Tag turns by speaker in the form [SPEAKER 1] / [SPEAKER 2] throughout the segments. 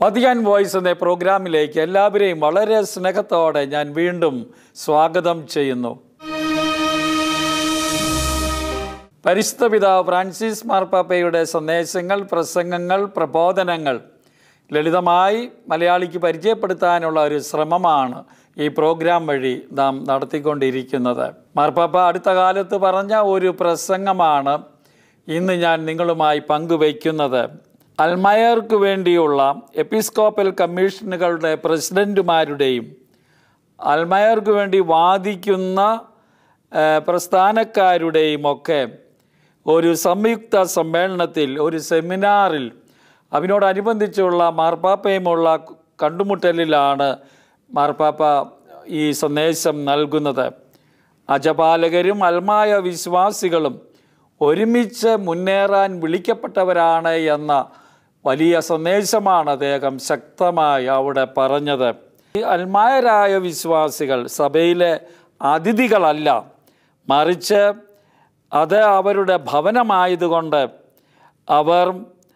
[SPEAKER 1] Vatican voice എന്ന പ്രോഗ്രാമിലേക്ക് എല്ലാവരെയും വളരെ സ്നേഹത്തോടെ ഞാൻ വീണ്ടും സ്വാഗതം ചെയ്യുന്നു പരിശുദ്ധ പിതാവ് ഫ്രാൻസിസ് മാർപ്പാപ്പയുടെ സന്ദേശങ്ങൾ പ്രസംഗങ്ങൾ പ്രബോധനങ്ങൾ ലളിതമായി മലയാളിക്ക് പരിചയപ്പെടുത്താനുള്ള ഒരു ശ്രമമാണ് ഈ പ്രോഗ്രാം വഴി നാം നടത്തിക്കൊണ്ടിരിക്കുന്നത് മാർപ്പാപ്പ അടുത്ത കാലത്ത് പറഞ്ഞ ഒരു പ്രസംഗമാണ് ഇന്ന് ഞാൻ നിങ്ങളുമായി പങ്കുവയ്ക്കുന്നത് അൽമയർക്ക് വേണ്ടിയുള്ള എപ്പിസ്കോപ്പൽ കമ്മീഷനുകളുടെ പ്രസിഡൻറ്റുമാരുടെയും അൽമയർക്ക് വേണ്ടി വാദിക്കുന്ന ഏഹ്, പ്രസ്ഥാനക്കാരുടെയും ഒക്കെ ഒരു സംയുക്ത സമ്മേളനത്തിൽ ഒരു സെമിനാറിൽ അതിനോടനുബന്ധിച്ചുള്ള മാർപ്പാപ്പയുമുള്ള കണ്ടുമുട്ടലിലാണ് മാർപ്പാപ്പ ഈ സന്ദേശം നൽകുന്നത് അജപാലകരും അൽമായ വിശ്വാസികളും ഒരുമിച്ച് മുന്നേറാൻ വിളിക്കപ്പെട്ടവരാണ് എന്ന വലിയ സന്ദേശമാണ് അദ്ദേഹം ശക്തമായി അവിടെ പറഞ്ഞത് ഈ അൽമായരായ വിശ്വാസികൾ സഭയിലെ അതിഥികളല്ല മറിച്ച് അത് അവരുടെ ഭവനമായതുകൊണ്ട് അവർ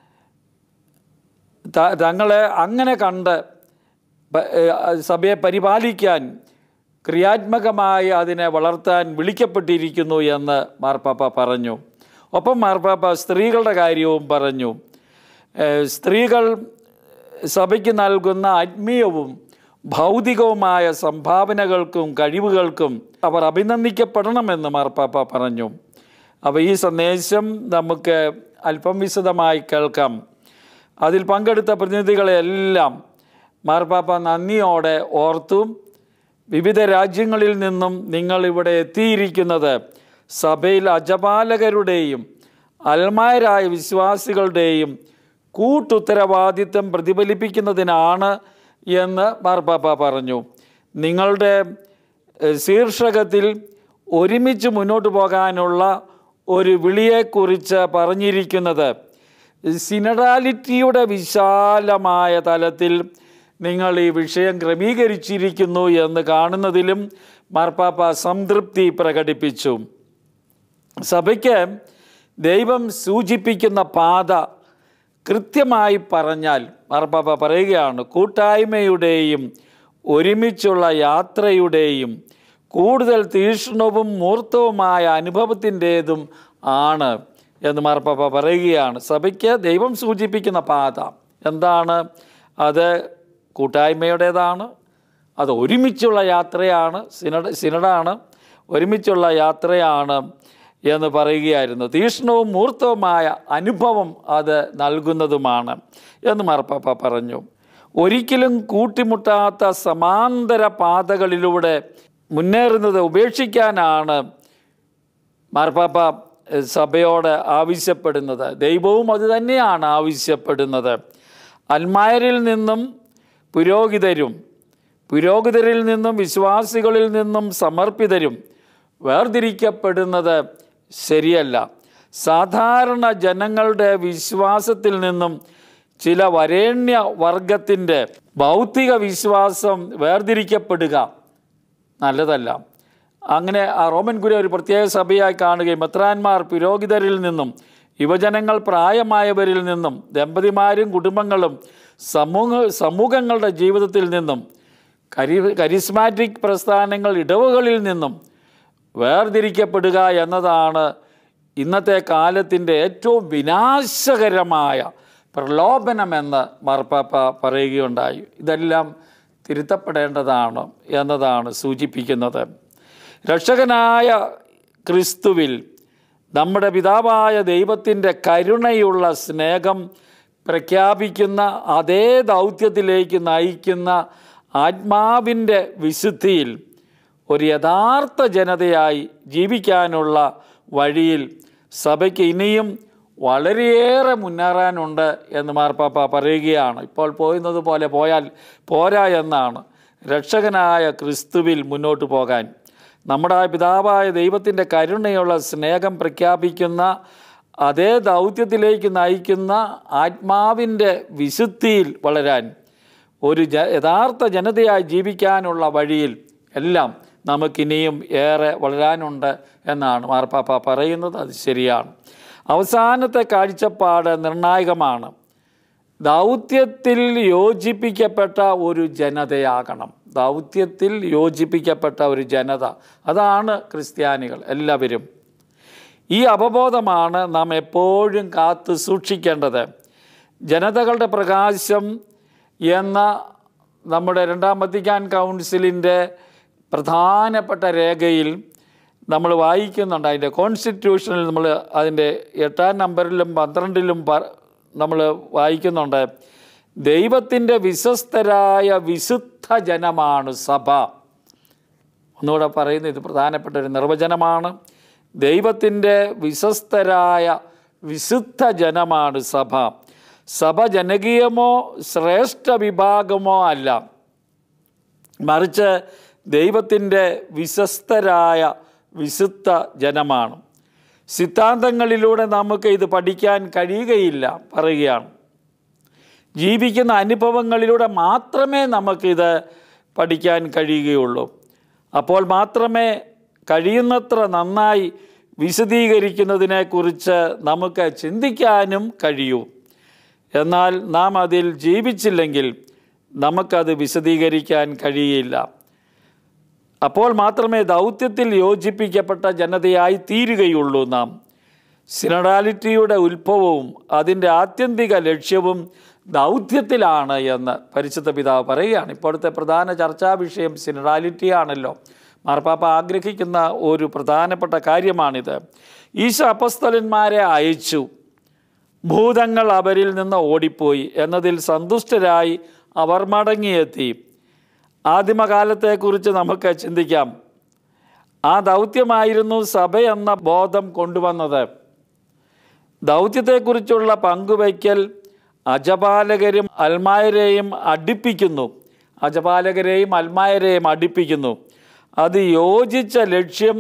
[SPEAKER 1] ത- തങ്ങളെ അങ്ങനെ കണ്ട് പ- ഏഹ് സഭയെ പരിപാലിക്കാൻ ക്രിയാത്മകമായി അതിനെ വളർത്താൻ വിളിക്കപ്പെട്ടിരിക്കുന്നു എന്ന് മാർപ്പാപ്പ പറഞ്ഞു ഒപ്പം മാർപ്പാപ്പ സ്ത്രീകളുടെ കാര്യവും പറഞ്ഞു ഏഹ് സ്ത്രീകൾ സഭയ്ക്ക് നൽകുന്ന ആത്മീയവും ഭൗതികവുമായ സംഭാവനകൾക്കും കഴിവുകൾക്കും അവർ അഭിനന്ദിക്കപ്പെടണമെന്ന് മാർപ്പാപ്പ പറഞ്ഞു അപ്പോൾ ഈ സന്ദേശം നമുക്ക് അല്പം വിശദമായി കേൾക്കാം അതിൽ പങ്കെടുത്ത പ്രതിനിധികളെല്ലാം മാർപ്പാപ്പ നന്ദിയോടെ ഓർത്തും വിവിധ രാജ്യങ്ങളിൽ നിന്നും നിങ്ങൾ ഇവിടെ എത്തിയിരിക്കുന്നത് സഭയിൽ അജപാലകരുടെയും അൽമായരായ വിശ്വാസികളുടെയും കൂട്ടുത്തരവാദിത്വം പ്രതിഫലിപ്പിക്കുന്നതിനാണ് എന്ന് മാർപ്പാപ്പ പറഞ്ഞു നിങ്ങളുടെ ഏഹ്, ശീർഷകത്തിൽ ഒരുമിച്ച് മുന്നോട്ട് പോകാനുള്ള ഒരു വിളിയെക്കുറിച്ച് പറഞ്ഞിരിക്കുന്നത് സിനഡാലിറ്റിയുടെ വിശാലമായ തലത്തിൽ നിങ്ങൾ ഈ വിഷയം ക്രമീകരിച്ചിരിക്കുന്നു എന്ന് കാണുന്നതിലും മാർപ്പാപ്പ സംതൃപ്തി പ്രകടിപ്പിച്ചു സഭയ്ക്ക് ദൈവം സൂചിപ്പിക്കുന്ന പാത കൃത്യമായി പറഞ്ഞാൽ മാർപ്പാപ്പ പറയുകയാണ് കൂട്ടായ്മയുടെയും ഒരുമിച്ചുള്ള യാത്രയുടെയും കൂടുതൽ തീക്ഷ്ണവും മൂർത്തവുമായ അനുഭവത്തിൻ്റേതും ആണ് എന്ന് മാർപ്പാപ്പ പറയുകയാണ് സഭയ്ക്ക് ദൈവം സൂചിപ്പിക്കുന്ന പാത എന്താണ് അത് കൂട്ടായ്മയുടേതാണ് അത് ഒരുമിച്ചുള്ള യാത്രയാണ് സിനഡ സിനഡാണ് ഒരുമിച്ചുള്ള യാത്രയാണ് എന്ന് പറയുകയായിരുന്നു തീക്ഷ്ണവും മൂർത്തവുമായ അനുഭവം അത് നൽകുന്നതുമാണ് എന്ന് മാർപ്പാപ്പ പറഞ്ഞു ഒരിക്കലും കൂട്ടിമുട്ടാത്ത സമാന്തര പാതകളിലൂടെ മുന്നേറുന്നത് ഉപേക്ഷിക്കാനാണ് മാർപ്പാപ്പ എഹ്, സഭയോട് ആവശ്യപ്പെടുന്നത് ദൈവവും അത് തന്നെയാണ് ആവശ്യപ്പെടുന്നത് അൽമായരിൽ നിന്നും പുരോഹിതരും പുരോഹിതരിൽ നിന്നും വിശ്വാസികളിൽ നിന്നും സമർപ്പിതരും വേർതിരിക്കപ്പെടുന്നത് ശരിയല്ല സാധാരണ ജനങ്ങളുടെ വിശ്വാസത്തിൽ നിന്നും ചില വരേണ്യ വർഗത്തിൻ്റെ ഭൗതിക വിശ്വാസം വേർതിരിക്കപ്പെടുക നല്ലതല്ല അങ്ങനെ ആ റോമൻ ഗുരു ഒരു പ്രത്യേക സഭയായി കാണുകയും മെത്രാന്മാർ പുരോഹിതരിൽ നിന്നും യുവജനങ്ങൾ പ്രായമായവരിൽ നിന്നും ദമ്പതിമാരും കുടുംബങ്ങളും സമൂഹ സമൂഹങ്ങളുടെ ജീവിതത്തിൽ നിന്നും കരി കരിസ്മാറ്റിക് പ്രസ്ഥാനങ്ങൾ ഇടവുകളിൽ നിന്നും വേർതിരിക്കപ്പെടുക എന്നതാണ് ഇന്നത്തെ കാലത്തിൻ്റെ ഏറ്റവും വിനാശകരമായ പ്രലോഭനമെന്ന് മാർപ്പാപ്പ പറയുകയുണ്ടായി ഇതെല്ലാം തിരുത്തപ്പെടേണ്ടതാണ് എന്നതാണ് സൂചിപ്പിക്കുന്നത് രക്ഷകനായ ക്രിസ്തുവിൽ നമ്മുടെ പിതാവായ ദൈവത്തിൻ്റെ കരുണയുള്ള സ്നേഹം പ്രഖ്യാപിക്കുന്ന അതേ ദൗത്യത്തിലേക്ക് നയിക്കുന്ന ആത്മാവിൻ്റെ വിശുദ്ധിയിൽ ഒരു യഥാർത്ഥ ജനതയായി ജീവിക്കാനുള്ള വഴിയിൽ സഭയ്ക്ക് ഇനിയും വളരെയേറെ മുന്നേറാനുണ്ട് എന്ന് മാർപ്പാപ്പ പറയുകയാണ് ഇപ്പോൾ പോയുന്നത് പോലെ പോയാൽ പോരാ എന്നാണ് രക്ഷകനായ ക്രിസ്തുവിൽ മുന്നോട്ട് പോകാൻ നമ്മുടെ പിതാവായ ദൈവത്തിൻ്റെ കരുണയുള്ള സ്നേഹം പ്രഖ്യാപിക്കുന്ന അതേ ദൗത്യത്തിലേക്ക് നയിക്കുന്ന ആത്മാവിൻ്റെ വിശുദ്ധിയിൽ വളരാൻ ഒരു ജ യഥാർത്ഥ ജനതയായി ജീവിക്കാനുള്ള വഴിയിൽ എല്ലാം നമുക്കിനിയും ഏറെ വളരാനുണ്ട് എന്നാണ് മാർപ്പാപ്പ പറയുന്നത് അത് ശരിയാണ് അവസാനത്തെ കാഴ്ചപ്പാട് നിർണായകമാണ് ദൗത്യത്തിൽ യോജിപ്പിക്കപ്പെട്ട ഒരു ജനതയാകണം ദൗത്യത്തിൽ യോജിപ്പിക്കപ്പെട്ട ഒരു ജനത അതാണ് ക്രിസ്ത്യാനികൾ എല്ലാവരും ഈ അവബോധമാണ് നാം എപ്പോഴും കാത്തു സൂക്ഷിക്കേണ്ടത് ജനതകളുടെ പ്രകാശം എന്ന നമ്മുടെ രണ്ടാം വത്തിക്കാൻ കൗൺസിലിൻ്റെ പ്രധാനപ്പെട്ട രേഖയിൽ നമ്മൾ വായിക്കുന്നുണ്ട് അതിൻ്റെ കോൺസ്റ്റിറ്റ്യൂഷനിൽ നമ്മൾ അതിൻ്റെ എട്ടാം നമ്പറിലും പന്ത്രണ്ടിലും പ നമ്മൾ വായിക്കുന്നുണ്ട് ദൈവത്തിൻ്റെ വിശ്വസ്തരായ വിശുദ്ധ ജനമാണ് സഭ ഒന്നുകൂടെ പറയുന്നത് ഇത് പ്രധാനപ്പെട്ട ഒരു നിർവചനമാണ് ദൈവത്തിൻ്റെ വിശ്വസ്തരായ വിശുദ്ധ ജനമാണ് സഭ സഭ ജനകീയമോ ശ്രേഷ്ഠ വിഭാഗമോ അല്ല മറിച്ച് ദൈവത്തിൻ്റെ വിശ്വസ്തരായ വിശുദ്ധ ജനമാണ് സിദ്ധാന്തങ്ങളിലൂടെ നമുക്ക് ഇത് പഠിക്കാൻ കഴിയുകയില്ല പറയുകയാണ് ജീവിക്കുന്ന അനുഭവങ്ങളിലൂടെ മാത്രമേ നമുക്കിത് പഠിക്കാൻ കഴിയുകയുള്ളൂ അപ്പോൾ മാത്രമേ കഴിയുന്നത്ര നന്നായി വിശദീകരിക്കുന്നതിനെക്കുറിച്ച് നമുക്ക് ചിന്തിക്കാനും കഴിയൂ എന്നാൽ നാം അതിൽ ജീവിച്ചില്ലെങ്കിൽ നമുക്കത് വിശദീകരിക്കാൻ കഴിയില്ല അപ്പോൾ മാത്രമേ ദൗത്യത്തിൽ യോജിപ്പിക്കപ്പെട്ട ജനതയായി തീരുകയുള്ളൂ നാം സിനഡാലിറ്റിയുടെ ഉത്ഭവവും അതിൻ്റെ ആത്യന്തിക ലക്ഷ്യവും ദൗത്യത്തിലാണ് എന്ന് പരിശുദ്ധ പിതാവ് പറയുകയാണ് ഇപ്പോഴത്തെ പ്രധാന ചർച്ചാ വിഷയം സിനഡാലിറ്റി ആണല്ലോ മാർപ്പാപ്പ ആഗ്രഹിക്കുന്ന ഒരു പ്രധാനപ്പെട്ട കാര്യമാണിത് ഈശോ അപ്പസ്തലന്മാരെ അയച്ചു ഭൂതങ്ങൾ അവരിൽ നിന്ന് ഓടിപ്പോയി എന്നതിൽ സന്തുഷ്ടരായി അവർ മടങ്ങിയെത്തി ആദിമകാലത്തെക്കുറിച്ച് നമുക്ക് ചിന്തിക്കാം ആ ദൗത്യമായിരുന്നു സഭ എന്ന ബോധം കൊണ്ടുവന്നത് ദൗത്യത്തെക്കുറിച്ചുള്ള പങ്കുവയ്ക്കൽ അജപാലകരും അൽമായരെയും അടുപ്പിക്കുന്നു അജപാലകരെയും അൽമായരെയും അടുപ്പിക്കുന്നു അത് യോജിച്ച ലക്ഷ്യം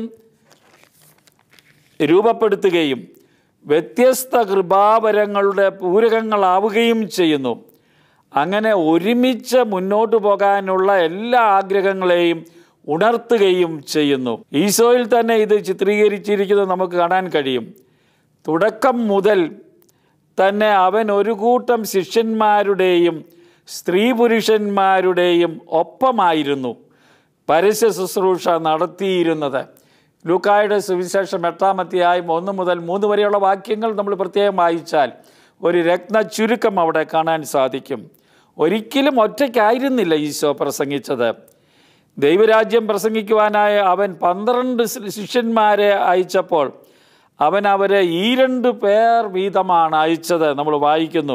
[SPEAKER 1] രൂപപ്പെടുത്തുകയും വ്യത്യസ്ത കൃപാവരങ്ങളുടെ പൂരകങ്ങളാവുകയും ചെയ്യുന്നു അങ്ങനെ ഒരുമിച്ച് മുന്നോട്ട് പോകാനുള്ള എല്ലാ ആഗ്രഹങ്ങളെയും ഉണർത്തുകയും ചെയ്യുന്നു ഈശോയിൽ തന്നെ ഇത് ചിത്രീകരിച്ചിരിക്കുന്നത് നമുക്ക് കാണാൻ കഴിയും തുടക്കം മുതൽ തന്നെ അവൻ ഒരു കൂട്ടം ശിഷ്യന്മാരുടെയും സ്ത്രീ പുരുഷന്മാരുടെയും ഒപ്പമായിരുന്നു പരസ്യ ശുശ്രൂഷ നടത്തിയിരുന്നത് ലൂക്കായുടെ സുവിശേഷം എട്ടാമത്തെയായും ഒന്ന് മുതൽ മൂന്ന് വരെയുള്ള വാക്യങ്ങൾ നമ്മൾ പ്രത്യേകം വായിച്ചാൽ ഒരു രത്ന ചുരുക്കം അവിടെ കാണാൻ സാധിക്കും ഒരിക്കലും ഒറ്റയ്ക്കായിരുന്നില്ല ഈശോ പ്രസംഗിച്ചത് ദൈവരാജ്യം പ്രസംഗിക്കുവാനായ അവൻ പന്ത്രണ്ട് ശിഷ്യന്മാരെ അയച്ചപ്പോൾ അവൻ അവരെ ഈ രണ്ട് പേർ വീതമാണ് അയച്ചത് നമ്മൾ വായിക്കുന്നു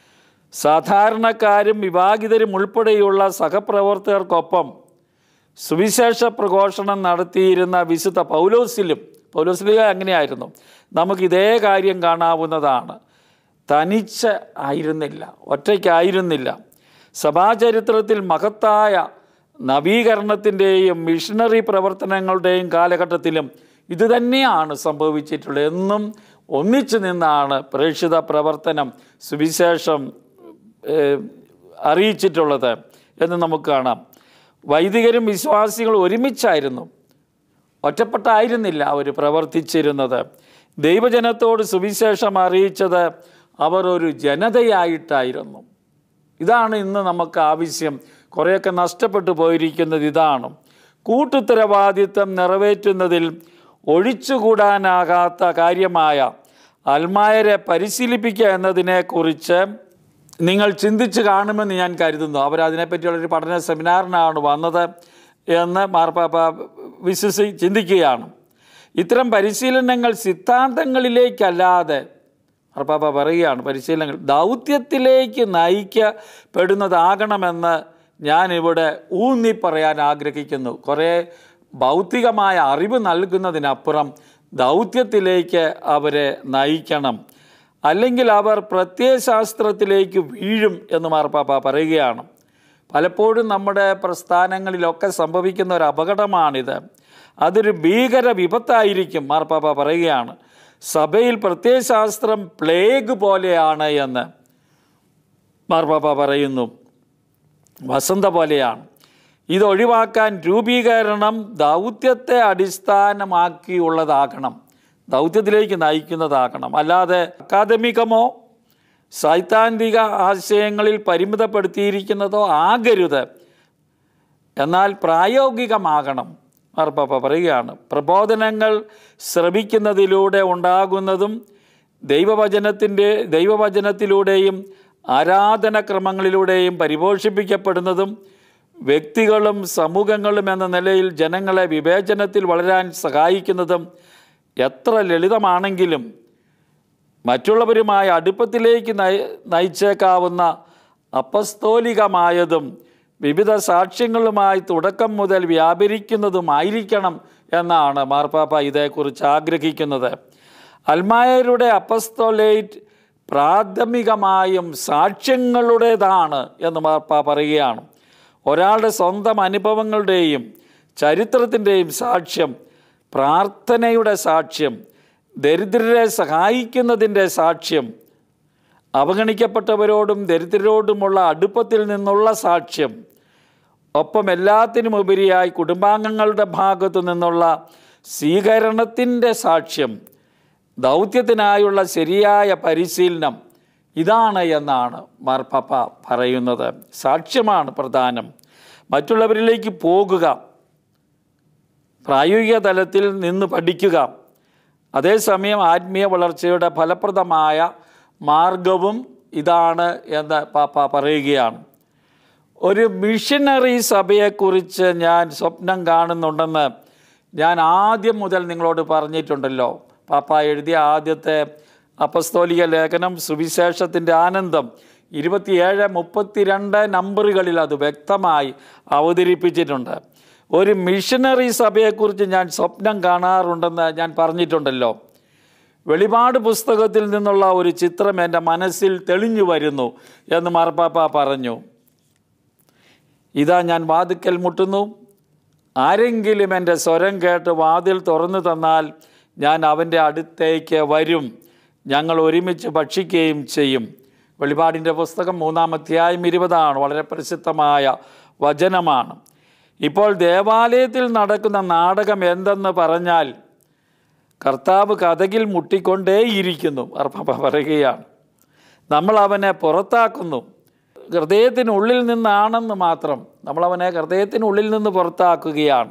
[SPEAKER 1] സാധാരണക്കാരും വിവാഹിതരും ഉൾപ്പെടെയുള്ള സഹപ്രവർത്തകർക്കൊപ്പം സുവിശേഷ പ്രഘോഷണം നടത്തിയിരുന്ന വിശുദ്ധ പൗലോസിലും പൗലോസിലിക അങ്ങനെയായിരുന്നു നമുക്ക് ഇതേ കാര്യം കാണാവുന്നതാണ് തനിച്ച് ആയിരുന്നില്ല ഒറ്റയ്ക്കായിരുന്നില്ല സഭാചരിത്രത്തിൽ മഹത്തായ നവീകരണത്തിൻ്റെയും മിഷണറി പ്രവർത്തനങ്ങളുടെയും കാലഘട്ടത്തിലും ഇത് തന്നെയാണ് സംഭവിച്ചിട്ടുള്ളത് എന്നും ഒന്നിച്ചു നിന്നാണ് പ്രേക്ഷിത പ്രവർത്തനം സുവിശേഷം ഏഹ്, അറിയിച്ചിട്ടുള്ളത് എന്ന് നമുക്ക് കാണാം വൈദികരും വിശ്വാസികളും ഒരുമിച്ചായിരുന്നു ഒറ്റപ്പെട്ടായിരുന്നില്ല അവർ പ്രവർത്തിച്ചിരുന്നത് ദൈവജനത്തോട് സുവിശേഷം അറിയിച്ചത് അവർ ഒരു ജനതയായിട്ടായിരുന്നു ഇതാണ് ഇന്ന് നമുക്ക് ആവശ്യം കുറേയൊക്കെ നഷ്ടപ്പെട്ടു പോയിരിക്കുന്നത് ഇതാണ് കൂട്ടുത്തരവാദിത്വം നിറവേറ്റുന്നതിൽ ഒഴിച്ചുകൂടാനാകാത്ത കാര്യമായ അൽമായരെ പരിശീലിപ്പിക്കുക എന്നതിനെക്കുറിച്ച് നിങ്ങൾ ചിന്തിച്ച് കാണുമെന്ന് ഞാൻ കരുതുന്നു അവരതിനെപ്പറ്റിയുള്ളൊരു പഠന സെമിനാറിനാണ് വന്നത് എന്ന് മാർപ്പാപ്പ വിശ്വസി ചിന്തിക്കുകയാണ് ഇത്തരം പരിശീലനങ്ങൾ സിദ്ധാന്തങ്ങളിലേക്കല്ലാതെ മാർപ്പാപ്പ പറയുകയാണ് പരിശീലനങ്ങൾ ദൗത്യത്തിലേക്ക് നയിക്കപ്പെടുന്നതാകണമെന്ന് ഞാൻ ഇവിടെ ഊന്നി പറയാൻ ആഗ്രഹിക്കുന്നു കുറേ ഭൗതികമായ അറിവ് നൽകുന്നതിനപ്പുറം ദൗത്യത്തിലേക്ക് അവരെ നയിക്കണം അല്ലെങ്കിൽ അവർ പ്രത്യയശാസ്ത്രത്തിലേക്ക് വീഴും എന്ന് മാർപ്പാപ്പ പറയുകയാണ് പലപ്പോഴും നമ്മുടെ പ്രസ്ഥാനങ്ങളിലൊക്കെ സംഭവിക്കുന്ന ഒരു അപകടമാണിത് അതൊരു ഭീകര വിപത്തായിരിക്കും മാർപ്പാപ്പ പറയുകയാണ് സഭയിൽ പ്രത്യയശാസ്ത്രം പ്ലേഗ് പോലെയാണ് എന്ന് മാർപ്പാപ്പ പറയുന്നു വസന്ത പോലെയാണ് ഇത് ഒഴിവാക്കാൻ രൂപീകരണം ദൗത്യത്തെ അടിസ്ഥാനമാക്കിയുള്ളതാകണം ദൗത്യത്തിലേക്ക് നയിക്കുന്നതാകണം അല്ലാതെ അക്കാദമികമോ സൈദ്ധാന്തിക ആശയങ്ങളിൽ പരിമിതപ്പെടുത്തിയിരിക്കുന്നതോ ആകരുത് എന്നാൽ പ്രായോഗികമാകണം മാർപ്പാപ്പ പറയുകയാണ് പ്രബോധനങ്ങൾ ശ്രവിക്കുന്നതിലൂടെ ഉണ്ടാകുന്നതും ദൈവവചനത്തിൻ്റെ ദൈവവചനത്തിലൂടെയും ആരാധനക്രമങ്ങളിലൂടെയും പരിപോഷിപ്പിക്കപ്പെടുന്നതും വ്യക്തികളും സമൂഹങ്ങളും എന്ന നിലയിൽ ജനങ്ങളെ വിവേചനത്തിൽ വളരാൻ സഹായിക്കുന്നതും എത്ര ലളിതമാണെങ്കിലും മറ്റുള്ളവരുമായ അടുപ്പത്തിലേക്ക് നയി നയിച്ചേക്കാവുന്ന അപസ്തോലികമായതും വിവിധ സാക്ഷ്യങ്ങളുമായി തുടക്കം മുതൽ വ്യാപരിക്കുന്നതുമായിരിക്കണം എന്നാണ് മാർപ്പാപ്പ ഇതേക്കുറിച്ച് ആഗ്രഹിക്കുന്നത് അൽമായരുടെ അപ്പസ്തോലേറ്റ് പ്രാഥമികമായും സാക്ഷ്യങ്ങളുടേതാണ് എന്ന് മാർപ്പാപ്പ പറയുകയാണ് ഒരാളുടെ സ്വന്തം അനുഭവങ്ങളുടെയും ചരിത്രത്തിൻ്റെയും സാക്ഷ്യം പ്രാർത്ഥനയുടെ സാക്ഷ്യം ദരിദ്രരെ സഹായിക്കുന്നതിൻ്റെ സാക്ഷ്യം അവഗണിക്കപ്പെട്ടവരോടും ദരിദ്രരോടുമുള്ള അടുപ്പത്തിൽ നിന്നുള്ള സാക്ഷ്യം ഒപ്പം എല്ലാത്തിനും ഉപരിയായി കുടുംബാംഗങ്ങളുടെ ഭാഗത്തു നിന്നുള്ള സ്വീകരണത്തിൻ്റെ സാക്ഷ്യം ദൗത്യത്തിനായുള്ള ശരിയായ പരിശീലനം ഇതാണ് എന്നാണ് മാർപ്പാപ്പ പറയുന്നത് സാക്ഷ്യമാണ് പ്രധാനം മറ്റുള്ളവരിലേക്ക് പോകുക പ്രായോഗിക തലത്തിൽ നിന്ന് പഠിക്കുക അതേസമയം ആത്മീയ വളർച്ചയുടെ ഫലപ്രദമായ മാർഗവും ഇതാണ് എന്ന് പാപ്പ പറയുകയാണ് ഒരു മിഷനറി സഭയെക്കുറിച്ച് ഞാൻ സ്വപ്നം കാണുന്നുണ്ടെന്ന് ഞാൻ ആദ്യം മുതൽ നിങ്ങളോട് പറഞ്ഞിട്ടുണ്ടല്ലോ പാപ്പ എഴുതിയ ആദ്യത്തെ അപസ്തോലിക ലേഖനം സുവിശേഷത്തിൻ്റെ ആനന്ദം ഇരുപത്തിയേഴ് മുപ്പത്തിരണ്ട് നമ്പറുകളിൽ അത് വ്യക്തമായി അവതരിപ്പിച്ചിട്ടുണ്ട് ഒരു മിഷനറി സഭയെക്കുറിച്ച് ഞാൻ സ്വപ്നം കാണാറുണ്ടെന്ന് ഞാൻ പറഞ്ഞിട്ടുണ്ടല്ലോ വെളിപാട് പുസ്തകത്തിൽ നിന്നുള്ള ഒരു ചിത്രം എൻ്റെ മനസ്സിൽ തെളിഞ്ഞു വരുന്നു എന്ന് മാർപ്പാപ്പ പറഞ്ഞു ഇതാ ഞാൻ വാതിക്കൽ മുട്ടുന്നു ആരെങ്കിലും എൻ്റെ സ്വരം കേട്ട് വാതിൽ തുറന്നു തന്നാൽ ഞാൻ അവൻ്റെ അടുത്തേക്ക് വരും ഞങ്ങൾ ഒരുമിച്ച് ഭക്ഷിക്കുകയും ചെയ്യും വെളിപാടിൻ്റെ പുസ്തകം മൂന്നാം അധ്യായം ഇരുപതാണ് വളരെ പ്രസിദ്ധമായ വചനമാണ് ഇപ്പോൾ ദേവാലയത്തിൽ നടക്കുന്ന നാടകം എന്തെന്ന് പറഞ്ഞാൽ കർത്താവ് കഥകിൽ മുട്ടിക്കൊണ്ടേയിരിക്കുന്നു അർപ്പ പറയുകയാണ് നമ്മൾ അവനെ പുറത്താക്കുന്നു ഹൃദയത്തിനുള്ളിൽ നിന്നാണെന്ന് മാത്രം നമ്മളവനെ ഹൃദയത്തിനുള്ളിൽ നിന്ന് പുറത്താക്കുകയാണ്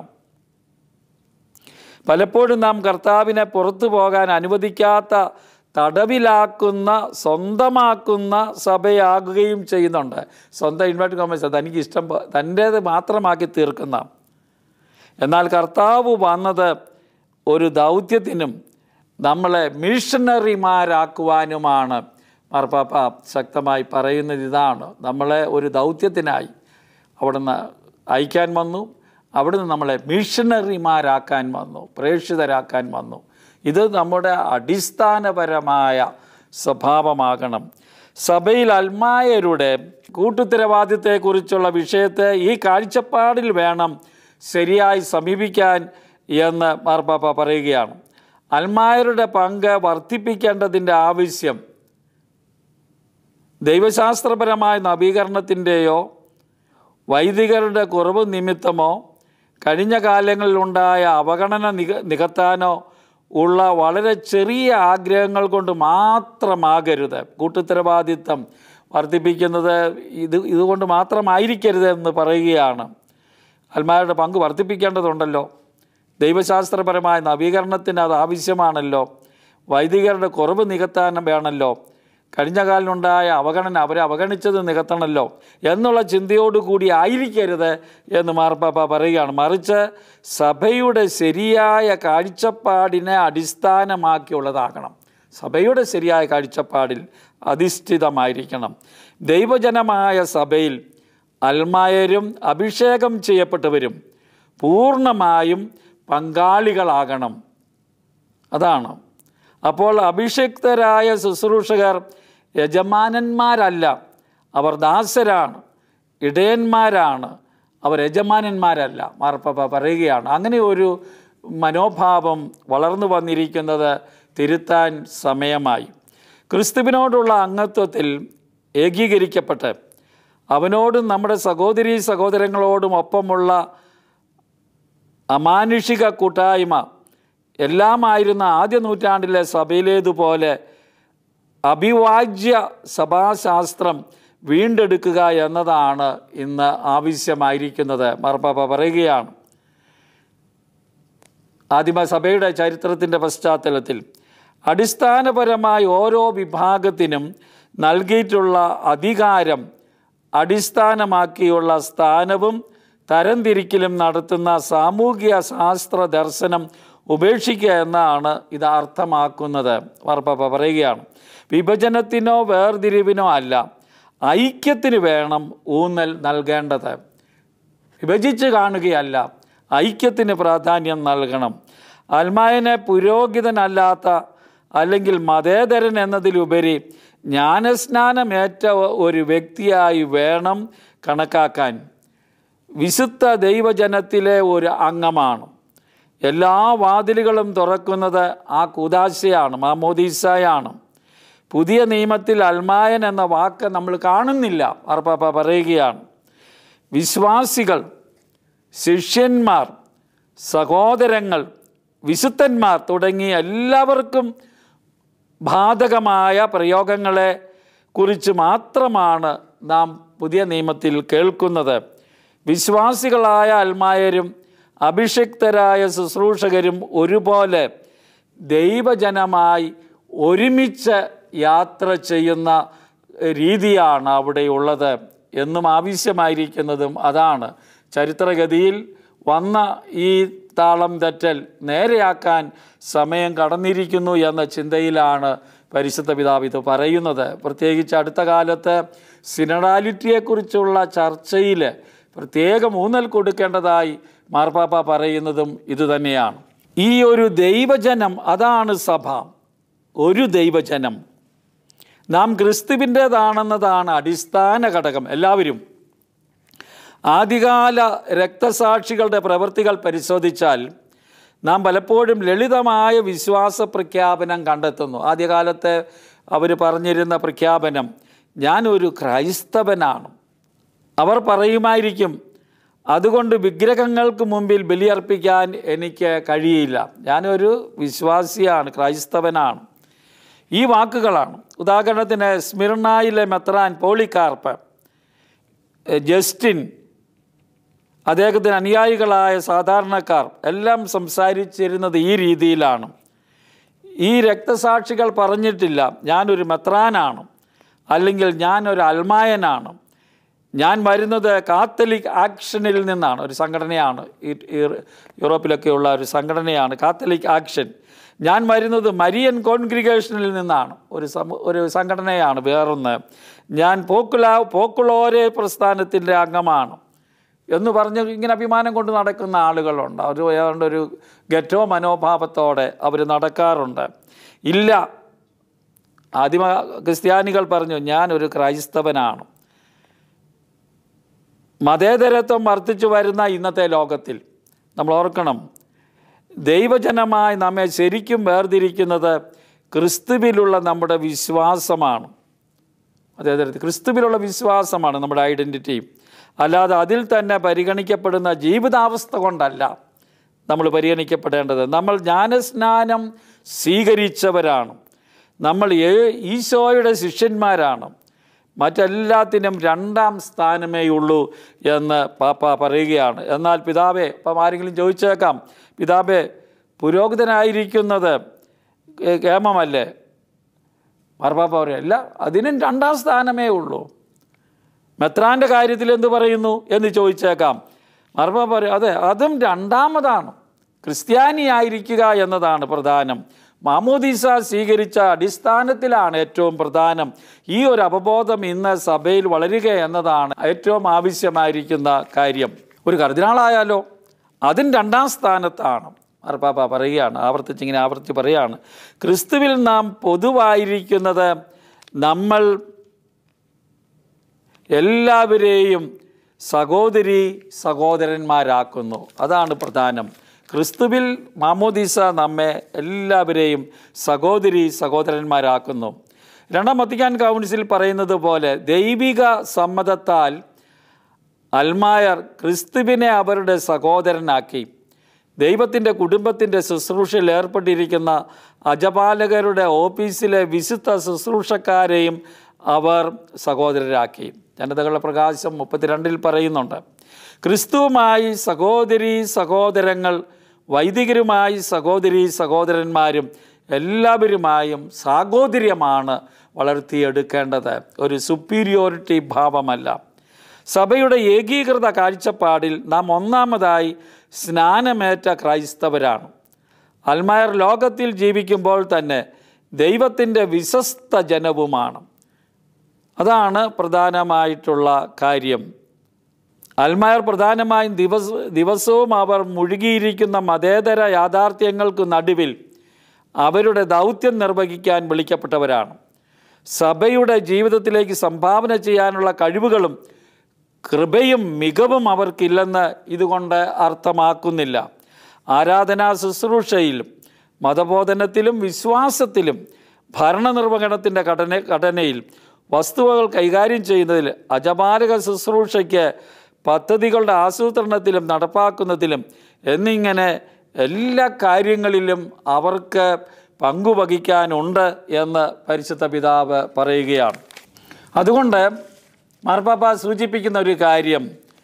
[SPEAKER 1] പലപ്പോഴും നാം കർത്താവിനെ പുറത്തു പോകാൻ അനുവദിക്കാത്ത തടവിലാക്കുന്ന സ്വന്തമാക്കുന്ന സഭയാകുകയും ചെയ്യുന്നുണ്ട് സ്വന്തം ഇൻവേർട്ട് കോമേഴ്സ് തനിക്ക് ഇഷ്ടം പോ- തൻ്റേത് മാത്രമാക്കി തീർക്കുന്ന എന്നാൽ കർത്താവ് വന്നത് ഒരു ദൗത്യത്തിനും നമ്മളെ മിഷണറിമാരാക്കുവാനുമാണ് മാർപ്പാപ്പ ശക്തമായി പറയുന്നത് ഇതാണ് നമ്മളെ ഒരു ദൗത്യത്തിനായി അവിടുന്ന് അയക്കാൻ വന്നു അവിടുന്ന് നമ്മളെ മിഷണറിമാരാക്കാൻ വന്നു പ്രേക്ഷിതരാക്കാൻ വന്നു ഇത് നമ്മുടെ അടിസ്ഥാനപരമായ സ്വഭാവമാകണം സഭയിൽ അൽമായരുടെ കൂട്ടുത്തരവാദിത്വത്തെക്കുറിച്ചുള്ള വിഷയത്തെ ഈ കാഴ്ചപ്പാടിൽ വേണം ശരിയായി സമീപിക്കാൻ എന്ന് മാർപ്പാപ്പ പറയുകയാണ് അൽമായരുടെ പങ്ക് വർദ്ധിപ്പിക്കേണ്ടതിൻ്റെ ആവശ്യം ദൈവശാസ്ത്രപരമായ നവീകരണത്തിൻ്റെയോ വൈദികരുടെ കുറവ് നിമിത്തമോ കഴിഞ്ഞ കാലങ്ങളിലുണ്ടായ അവഗണന നിക നികത്താനോ ഉള്ള വളരെ ചെറിയ ആഗ്രഹങ്ങൾ കൊണ്ട് മാത്രമാകരുത് കൂട്ടുത്തരവാദിത്തം വർദ്ധിപ്പിക്കുന്നത് ഇത് ഇതുകൊണ്ട് മാത്രമായിരിക്കരുത് എന്ന് പറയുകയാണ് അൽമാരുടെ പങ്ക് വർദ്ധിപ്പിക്കേണ്ടതുണ്ടല്ലോ ദൈവശാസ്ത്രപരമായ നവീകരണത്തിന് അത് ആവശ്യമാണല്ലോ വൈദികരുടെ കുറവ് നികത്താൻ വേണമല്ലോ കഴിഞ്ഞ കാലിനുണ്ടായ അവഗണന അവരെ അവഗണിച്ചത് നികത്തണമല്ലോ എന്നുള്ള ചിന്തയോടുകൂടി ആയിരിക്കരുത് എന്ന് മാർപ്പാപ്പ പറയുകയാണ് മറിച്ച് സഭയുടെ ശരിയായ കാഴ്ചപ്പാടിനെ അടിസ്ഥാനമാക്കിയുള്ളതാകണം സഭയുടെ ശരിയായ കാഴ്ചപ്പാടിൽ അധിഷ്ഠിതമായിരിക്കണം ദൈവജനമായ സഭയിൽ അൽമായരും അഭിഷേകം ചെയ്യപ്പെട്ടവരും പൂർണ്ണമായും പങ്കാളികളാകണം അതാണ് അപ്പോൾ അഭിഷിക്തരായ ശുശ്രൂഷകർ യജമാനന്മാരല്ല അവർ ദാസരാണ് ഇടയന്മാരാണ് അവർ യജമാനന്മാരല്ല മാർപ്പാപ്പ പറയുകയാണ് അങ്ങനെ ഒരു മനോഭാവം വളർന്നു വന്നിരിക്കുന്നത് തിരുത്താൻ സമയമായി ക്രിസ്തുവിനോടുള്ള അംഗത്വത്തിൽ ഏകീകരിക്കപ്പെട്ട് അവനോടും നമ്മുടെ സഹോദരീ സഹോദരങ്ങളോടും ഒപ്പമുള്ള അമാനുഷിക കൂട്ടായ്മ എല്ലാമായിരുന്ന ആദ്യ നൂറ്റാണ്ടിലെ സഭയിലേതുപോലെ അഭിവാജ്യ സഭാശാസ്ത്രം വീണ്ടെടുക്കുക എന്നതാണ് ഇന്ന് ആവശ്യമായിരിക്കുന്നത് മാർപ്പാപ്പ പറയുകയാണ് ആദിമസഭയുടെ ചരിത്രത്തിൻ്റെ പശ്ചാത്തലത്തിൽ അടിസ്ഥാനപരമായി ഓരോ വിഭാഗത്തിനും നൽകിയിട്ടുള്ള അധികാരം അടിസ്ഥാനമാക്കിയുള്ള സ്ഥാനവും തരംതിരിക്കലും നടത്തുന്ന സാമൂഹിക ശാസ്ത്ര ദർശനം ഉപേക്ഷിക്കുക എന്നാണ് ഇത് അർത്ഥമാക്കുന്നത് മാർപ്പാപ്പ പറയുകയാണ് വിഭജനത്തിനോ വേർതിരിവിനോ അല്ല ഐക്യത്തിന് വേണം ഊന്നൽ നൽകേണ്ടത് വിഭജിച്ച് കാണുകയല്ല ഐക്യത്തിന് പ്രാധാന്യം നൽകണം അൽമായനെ പുരോഹിതനല്ലാത്ത അല്ലെങ്കിൽ മതേതരൻ എന്നതിലുപരി ജ്ഞാനസ്നാനമേറ്റ ഒരു വ്യക്തിയായി വേണം കണക്കാക്കാൻ വിശുദ്ധ ദൈവജനത്തിലെ ഒരു അംഗമാണ് എല്ലാ വാതിലുകളും തുറക്കുന്നത് ആ കുദാശയാണ് മാമോദീസയാണ് പുതിയ നിയമത്തിൽ അൽമായൻ എന്ന വാക്ക് നമ്മൾ കാണുന്നില്ല അർപ്പാപ്പ പറയുകയാണ് വിശ്വാസികൾ ശിഷ്യന്മാർ സഹോദരങ്ങൾ വിശുദ്ധന്മാർ തുടങ്ങി എല്ലാവർക്കും ബാധകമായ പ്രയോഗങ്ങളെ കുറിച്ച് മാത്രമാണ് നാം പുതിയ നിയമത്തിൽ കേൾക്കുന്നത് വിശ്വാസികളായ അൽമായരും അഭിഷിക്തരായ ശുശ്രൂഷകരും ഒരുപോലെ ദൈവജനമായി ഒരുമിച്ച് യാത്ര ചെയ്യുന്ന രീതിയാണ് അവിടെയുള്ളത് എന്നും ആവശ്യമായിരിക്കുന്നതും അതാണ് ചരിത്രഗതിയിൽ വന്ന ഈ താളം തെറ്റൽ നേരെയാക്കാൻ സമയം കടന്നിരിക്കുന്നു എന്ന ചിന്തയിലാണ് പരിശുദ്ധ പിതാവ് ഇത് പറയുന്നത് പ്രത്യേകിച്ച് അടുത്ത കാലത്ത് സിനഡാലിറ്റിയെക്കുറിച്ചുള്ള ചർച്ചയിൽ പ്രത്യേകം ഊന്നൽ കൊടുക്കേണ്ടതായി മാർപ്പാപ്പ പറയുന്നതും ഇതുതന്നെയാണ് ഈ ഒരു ദൈവജനം അതാണ് സഭ ഒരു ദൈവജനം നാം ക്രിസ്തുവിൻ്റേതാണെന്നതാണ് അടിസ്ഥാന ഘടകം എല്ലാവരും ആദ്യകാല രക്തസാക്ഷികളുടെ പ്രവൃത്തികൾ പരിശോധിച്ചാൽ നാം പലപ്പോഴും ലളിതമായ വിശ്വാസ പ്രഖ്യാപനം കണ്ടെത്തുന്നു ആദ്യകാലത്തെ അവർ പറഞ്ഞിരുന്ന പ്രഖ്യാപനം ഞാനൊരു ക്രൈസ്തവനാണ് അവർ പറയുമായിരിക്കും അതുകൊണ്ട് വിഗ്രഹങ്ങൾക്ക് മുമ്പിൽ ബലിയർപ്പിക്കാൻ എനിക്ക് കഴിയില്ല ഞാനൊരു വിശ്വാസിയാണ് ക്രൈസ്തവനാണ് ഈ വാക്കുകളാണ് ഉദാഹരണത്തിന് സ്മിർണായിലെ മെത്രാൻ പോളിക്കാർപ്പ് ജസ്റ്റിൻ അദ്ദേഹത്തിന് അനുയായികളായ സാധാരണക്കാർ എല്ലാം സംസാരിച്ചിരുന്നത് ഈ രീതിയിലാണ് ഈ രക്തസാക്ഷികൾ പറഞ്ഞിട്ടില്ല ഞാനൊരു മെത്രാനാണ് അല്ലെങ്കിൽ ഞാനൊരു അൽമായനാണ് ഞാൻ വരുന്നത് കാത്തലിക് ആക്ഷനിൽ നിന്നാണ് ഒരു സംഘടനയാണ് ഈ ഈ യൂറോപ്പിലൊക്കെയുള്ള ഒരു സംഘടനയാണ് കാത്തലിക് ആക്ഷൻ ഞാൻ വരുന്നത് മരിയൻ കോൺഗ്രിഗേഷനിൽ നിന്നാണ് ഒരു സമൂ ഒരു സംഘടനയാണ് വേറൊന്ന് ഞാൻ പോക്കുല പോക്കുളോരെ പ്രസ്ഥാനത്തിൻ്റെ അംഗമാണ് എന്ന് പറഞ്ഞ് ഇങ്ങനെ അഭിമാനം കൊണ്ട് നടക്കുന്ന ആളുകളുണ്ട് അവർ ഏതാണ്ട് ഒരു ഗറ്റോ മനോഭാവത്തോടെ അവർ നടക്കാറുണ്ട് ഇല്ല ആദിമ ക്രിസ്ത്യാനികൾ പറഞ്ഞു ഞാനൊരു ക്രൈസ്തവനാണ് മതേതരത്വം വർദ്ധിച്ചു വരുന്ന ഇന്നത്തെ ലോകത്തിൽ നമ്മൾ ഓർക്കണം ദൈവജനമായി നമ്മെ ശരിക്കും വേർതിരിക്കുന്നത് ക്രിസ്തുവിലുള്ള നമ്മുടെ വിശ്വാസമാണ് അതേതരത്തിൽ ക്രിസ്തുവിലുള്ള വിശ്വാസമാണ് നമ്മുടെ ഐഡൻറ്റിറ്റി അല്ലാതെ അതിൽ തന്നെ പരിഗണിക്കപ്പെടുന്ന ജീവിതാവസ്ഥ കൊണ്ടല്ല നമ്മൾ പരിഗണിക്കപ്പെടേണ്ടത് നമ്മൾ ജ്ഞാനസ്നാനം സ്വീകരിച്ചവരാണ് നമ്മൾ ഏ- ഈശോയുടെ ശിഷ്യന്മാരാണ് മറ്റെല്ലാത്തിനും രണ്ടാം സ്ഥാനമേ ഉള്ളൂ എന്ന് പാപ്പ പറയുകയാണ് എന്നാൽ പിതാവേ ഇപ്പം ആരെങ്കിലും ചോദിച്ചേക്കാം പിതാവേ പുരോഹിതനായിരിക്കുന്നത് കേ- കേമമല്ലേ മാർപ്പാപ്പ പറയും അല്ല അതിനും രണ്ടാം സ്ഥാനമേ ഉള്ളൂ മെത്രാൻ്റെ കാര്യത്തിൽ എന്ത് പറയുന്നു എന്ന് ചോദിച്ചേക്കാം മാർപ്പാപ്പ പറയും അതെ അതും രണ്ടാമതാണ് ക്രിസ്ത്യാനിയായിരിക്കുക എന്നതാണ് പ്രധാനം മാമോദീസ സ്വീകരിച്ച അടിസ്ഥാനത്തിലാണ് ഏറ്റവും പ്രധാനം ഈ ഒരു അവബോധം ഇന്ന് സഭയിൽ വളരുക എന്നതാണ് ഏറ്റവും ആവശ്യമായിരിക്കുന്ന കാര്യം ഒരു കർദിനാളായാലോ അതും രണ്ടാം സ്ഥാനത്താണ് മാർപ്പാപ്പ പറയുകയാണ് ആവർത്തിച്ച് ഇങ്ങനെ ആവർത്തിച്ച് പറയുകയാണ് ക്രിസ്തുവിൽ നാം പൊതുവായിരിക്കുന്നത് നമ്മൾ എല്ലാവരെയും സഹോദരി സഹോദരന്മാരാക്കുന്നു അതാണ് പ്രധാനം ക്രിസ്തുവിൽ മാമോദീസ നമ്മെ എല്ലാവരെയും സഹോദരി സഹോദരന്മാരാക്കുന്നു രണ്ടാം വത്തിക്കാൻ കൗൺസിൽ പറയുന്നത് പോലെ ദൈവിക സമ്മതത്താൽ അൽമായർ ക്രിസ്തുവിനെ അവരുടെ സഹോദരനാക്കി ദൈവത്തിൻ്റെ കുടുംബത്തിൻ്റെ ശുശ്രൂഷയിൽ ഏർപ്പെട്ടിരിക്കുന്ന അജപാലകരുടെ ഓഫീസിലെ വിശുദ്ധ ശുശ്രൂഷക്കാരെയും അവർ സഹോദരരാക്കി ജനതകളുടെ പ്രകാശം മുപ്പത്തിരണ്ടിൽ പറയുന്നുണ്ട് ക്രിസ്തുവുമായി സഹോദരി സഹോദരങ്ങൾ വൈദികരുമായി സഹോദരി സഹോദരന്മാരും എല്ലാവരുമായും സാഹോദര്യമാണ് വളർത്തിയെടുക്കേണ്ടത് ഒരു സുപ്പീരിയോറിറ്റി ഭാവമല്ല സഭയുടെ ഏകീകൃത കാഴ്ചപ്പാടിൽ നാം ഒന്നാമതായി സ്നാനമേറ്റ ക്രൈസ്തവരാണ് അൽമായർ ലോകത്തിൽ ജീവിക്കുമ്പോൾ തന്നെ ദൈവത്തിൻ്റെ വിശ്വസ്ത ജനവുമാണ് അതാണ് പ്രധാനമായിട്ടുള്ള കാര്യം അൽമായർ പ്രധാനമായും ദിവസ ദിവസവും അവർ മുഴുകിയിരിക്കുന്ന മതേതര യാഥാർത്ഥ്യങ്ങൾക്ക് നടുവിൽ അവരുടെ ദൗത്യം നിർവഹിക്കാൻ വിളിക്കപ്പെട്ടവരാണ് സഭയുടെ ജീവിതത്തിലേക്ക് സംഭാവന ചെയ്യാനുള്ള കഴിവുകളും കൃപയും മികവും അവർക്കില്ലെന്ന് ഇതുകൊണ്ട് അർത്ഥമാക്കുന്നില്ല ആരാധനാ ശുശ്രൂഷയിലും മതബോധനത്തിലും വിശ്വാസത്തിലും ഭരണനിർവഹണത്തിൻ്റെ ഘടന ഘടനയിൽ വസ്തുവകൾ കൈകാര്യം ചെയ്യുന്നതിൽ അജപാലക ശുശ്രൂഷയ്ക്ക് പദ്ധതികളുടെ ആസൂത്രണത്തിലും നടപ്പാക്കുന്നതിലും എന്നിങ്ങനെ എല്ലാ കാര്യങ്ങളിലും അവർക്ക് പങ്കുവഹിക്കാനുണ്ട് എന്ന് പരിശുദ്ധ പിതാവ് പറയുകയാണ് അതുകൊണ്ട് മാർപ്പാപ്പ സൂചിപ്പിക്കുന്ന ഒരു കാര്യം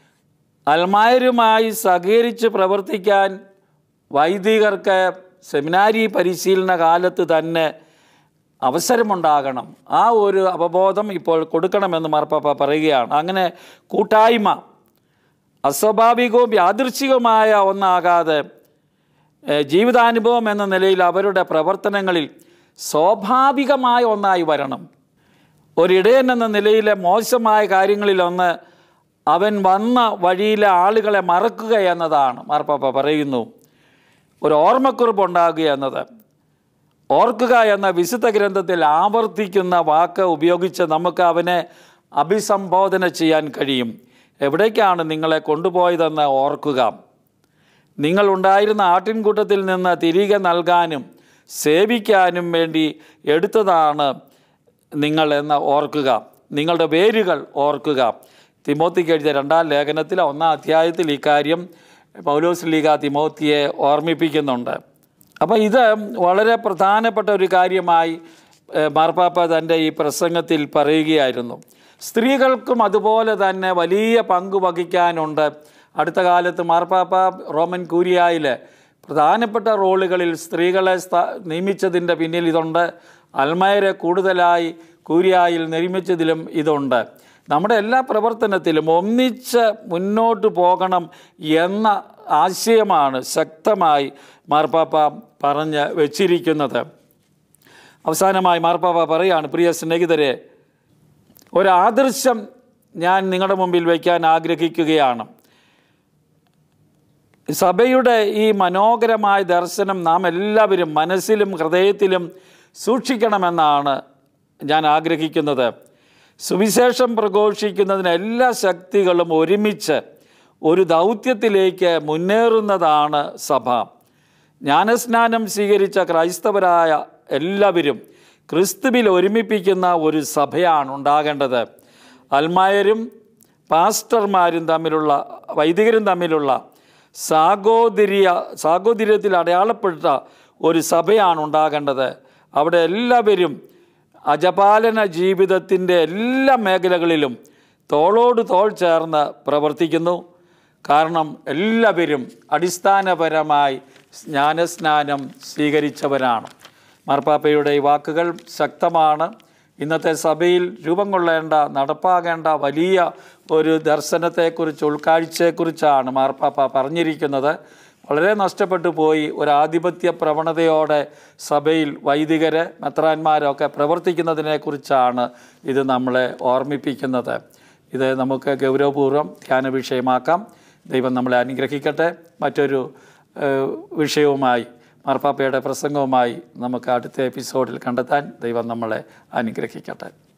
[SPEAKER 1] അൽമായരുമായി സഹകരിച്ച് പ്രവർത്തിക്കാൻ വൈദികർക്ക് സെമിനാരി പരിശീലന കാലത്ത് തന്നെ അവസരമുണ്ടാകണം ആ ഒരു അവബോധം ഇപ്പോൾ കൊടുക്കണമെന്ന് മാർപ്പാപ്പ പറയുകയാണ് അങ്ങനെ കൂട്ടായ്മ അസ്വാഭാവികവും യാദൃച്ഛികവുമായ ഒന്നാകാതെ ഏഹ്, ജീവിതാനുഭവം എന്ന നിലയിൽ അവരുടെ പ്രവർത്തനങ്ങളിൽ സ്വാഭാവികമായ ഒന്നായി വരണം ഒരിടയൻ എന്ന നിലയിലെ മോശമായ കാര്യങ്ങളിലൊന്ന് അവൻ വന്ന വഴിയിലെ ആളുകളെ മറക്കുക എന്നതാണ് മാർപ്പാപ്പ പറയുന്നു ഒരു ഓർമ്മക്കുറിപ്പ് ഉണ്ടാകുക എന്നത് ഓർക്കുക എന്ന വിശുദ്ധ ഗ്രന്ഥത്തിൽ ആവർത്തിക്കുന്ന വാക്ക് ഉപയോഗിച്ച് നമുക്ക് അവനെ അഭിസംബോധന ചെയ്യാൻ കഴിയും എവിടേക്കാണ് നിങ്ങളെ കൊണ്ടുപോയതെന്ന് ഓർക്കുക നിങ്ങൾ ഉണ്ടായിരുന്ന ആട്ടിൻകൂട്ടത്തിൽ നിന്ന് തിരികെ നൽകാനും സേവിക്കാനും വേണ്ടി എടുത്തതാണ് നിങ്ങൾ എന്ന് ഓർക്കുക നിങ്ങളുടെ വേരുകൾ ഓർക്കുക തിമോത്തിക്ക് എഴുതിയ രണ്ടാം ലേഖനത്തിൽ ഒന്നാം അധ്യായത്തിൽ ഇക്കാര്യം പൗലോസ് ലീഗ തിമോത്തിയെ ഓർമ്മിപ്പിക്കുന്നുണ്ട് അപ്പോൾ ഇത് വളരെ പ്രധാനപ്പെട്ട ഒരു കാര്യമായി ഏഹ്, മാർപ്പാപ്പ തൻ്റെ ഈ പ്രസംഗത്തിൽ പറയുകയായിരുന്നു സ്ത്രീകൾക്കും അതുപോലെ തന്നെ വലിയ പങ്ക് വഹിക്കാനുണ്ട് അടുത്ത കാലത്ത് മാർപ്പാപ്പ റോമൻ കൂരിയായിൽ പ്രധാനപ്പെട്ട റോളുകളിൽ സ്ത്രീകളെ സ്ഥാ നിയമിച്ചതിൻ്റെ പിന്നിൽ ഇതുണ്ട് അൽമയരെ കൂടുതലായി കൂരിയായിൽ നിർമ്മിച്ചതിലും ഇതുണ്ട് നമ്മുടെ എല്ലാ പ്രവർത്തനത്തിലും ഒന്നിച്ച് മുന്നോട്ട് പോകണം എന്ന ആശയമാണ് ശക്തമായി മാർപ്പാപ്പ പറഞ്ഞ് വച്ചിരിക്കുന്നത് അവസാനമായി മാർപ്പാപ്പ പറയാണ് പ്രിയ സ്നേഹിതരെ ഒരാദർശം ഞാൻ നിങ്ങളുടെ മുമ്പിൽ വയ്ക്കാൻ ആഗ്രഹിക്കുകയാണ് സഭയുടെ ഈ മനോഹരമായ ദർശനം നാം എല്ലാവരും മനസ്സിലും ഹൃദയത്തിലും സൂക്ഷിക്കണമെന്നാണ് ഞാൻ ആഗ്രഹിക്കുന്നത് സുവിശേഷം പ്രഘോഷിക്കുന്നതിന് എല്ലാ ശക്തികളും ഒരുമിച്ച് ഒരു ദൗത്യത്തിലേക്ക് മുന്നേറുന്നതാണ് സഭ ജ്ഞാനസ്നാനം സ്വീകരിച്ച ക്രൈസ്തവരായ എല്ലാവരും ക്രിസ്തുവിൽ ഒരുമിപ്പിക്കുന്ന ഒരു സഭയാണ് ഉണ്ടാകേണ്ടത് അൽമായരും പാസ്റ്റർമാരും തമ്മിലുള്ള വൈദികരും തമ്മിലുള്ള സാഹോദര്യ സാഹോദര്യത്തിൽ അടയാളപ്പെട്ട ഒരു സഭയാണ് ഉണ്ടാകേണ്ടത് അവിടെ എല്ലാവരും അജപാലന ജീവിതത്തിൻ്റെ എല്ലാ മേഖലകളിലും തോളോട് തോൾ ചേർന്ന് പ്രവർത്തിക്കുന്നു കാരണം എല്ലാവരും അടിസ്ഥാനപരമായി ജ്ഞാനസ്നാനം സ്വീകരിച്ചവരാണ് മാർപ്പാപ്പയുടെ ഈ വാക്കുകൾ ശക്തമാണ് ഇന്നത്തെ സഭയിൽ രൂപം കൊള്ളേണ്ട നടപ്പാകേണ്ട വലിയ ഒരു ദർശനത്തെക്കുറിച്ച് ഉൾക്കാഴ്ചയെക്കുറിച്ചാണ് മാർപ്പാപ്പ പറഞ്ഞിരിക്കുന്നത് വളരെ നഷ്ടപ്പെട്ടു പോയി ഒരു ആധിപത്യ പ്രവണതയോടെ സഭയിൽ വൈദികര് മെത്രാന്മാരൊക്കെ പ്രവർത്തിക്കുന്നതിനെക്കുറിച്ചാണ് ഇത് നമ്മളെ ഓർമ്മിപ്പിക്കുന്നത് ഇത് നമുക്ക് ഗൗരവപൂർവ്വം ധ്യാന വിഷയമാക്കാം ദൈവം നമ്മളെ അനുഗ്രഹിക്കട്ടെ മറ്റൊരു ഏഹ്, വിഷയവുമായി മാർപ്പാപ്പയുടെ പ്രസംഗവുമായി നമുക്ക് അടുത്ത എപ്പിസോഡിൽ കണ്ടെത്താൻ ദൈവം നമ്മളെ അനുഗ്രഹിക്കട്ടെ